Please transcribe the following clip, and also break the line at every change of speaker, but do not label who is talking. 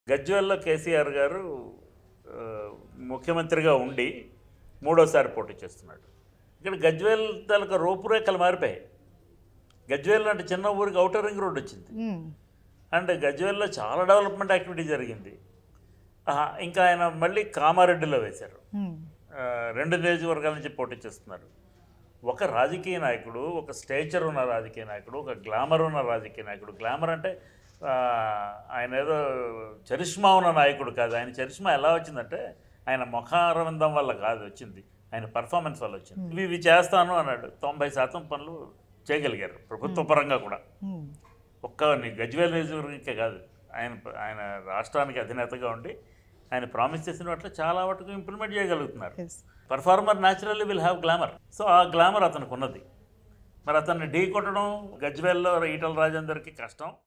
గజ్వేల్లో కేసీఆర్ గారు ఆ, ముఖ్యమంత్రిగా ఉండి మూడోసారి పోటీ చేస్తున్నాడు ఇక్కడ గజ్వేల్ తాలూకా రూపురేఖలు మారిపోయాయి గజ్వేల్ అంటే చిన్న ఊరికి అవుటర్ రింగ్ రోడ్ వచ్చింది
ఉమ్,
అంటే గజ్వేల్లో చాలా డెవలప్మెంట్ యాక్టివిటీ జరిగింది ఆహా, ఇంకా ఆయన మళ్ళీ కామారెడ్డిలో వేశారు
ఉమ్,
ఆ, రెండు నియోజకవర్గాల నుంచి పోటీ చేస్తున్నారు ఒక రాజకీయ నాయకుడు ఒక స్టేచర్ ఉన్న రాజకీయ నాయకుడు ఒక గ్లామర్ ఉన్న రాజకీయ నాయకుడు గ్లామర్ అంటే ఆ, ఆయన ఏదో చరిష్మా ఉన్న నాయకుడు కాదు ఆయన చరిష్మా ఎలా వచ్చిందంటే ఆయన ముఖారవిందం వల్ల కాదు వచ్చింది ఆయన పర్ఫార్మెన్స్ వల్ల వచ్చింది ఇవి ఇవి చేస్తాను అన్నాడు తొంభై శాతం పనులు చేయగలిగారు ప్రభుత్వ పరంగా కూడా
ఉమ్,
ఒక్క ని- గజ్వేల్ నియోజకవర్గంకే కాదు ఆయన ఆయన రాష్ట్రానికి అధినేతగా ఉండి ఆయన ప్రామిస్ చేసిన వాటిలో చాలా వరకు ఇంప్లిమెంట్ చేయగలుగుతున్నారు
yes.
Performer naturally will have glamour so uh glamour అతనికి ఉన్నది మరి అతన్ని ఢీ కొట్టడం గజ్వేల్లో ఈటల రాజేందర్కి కష్టం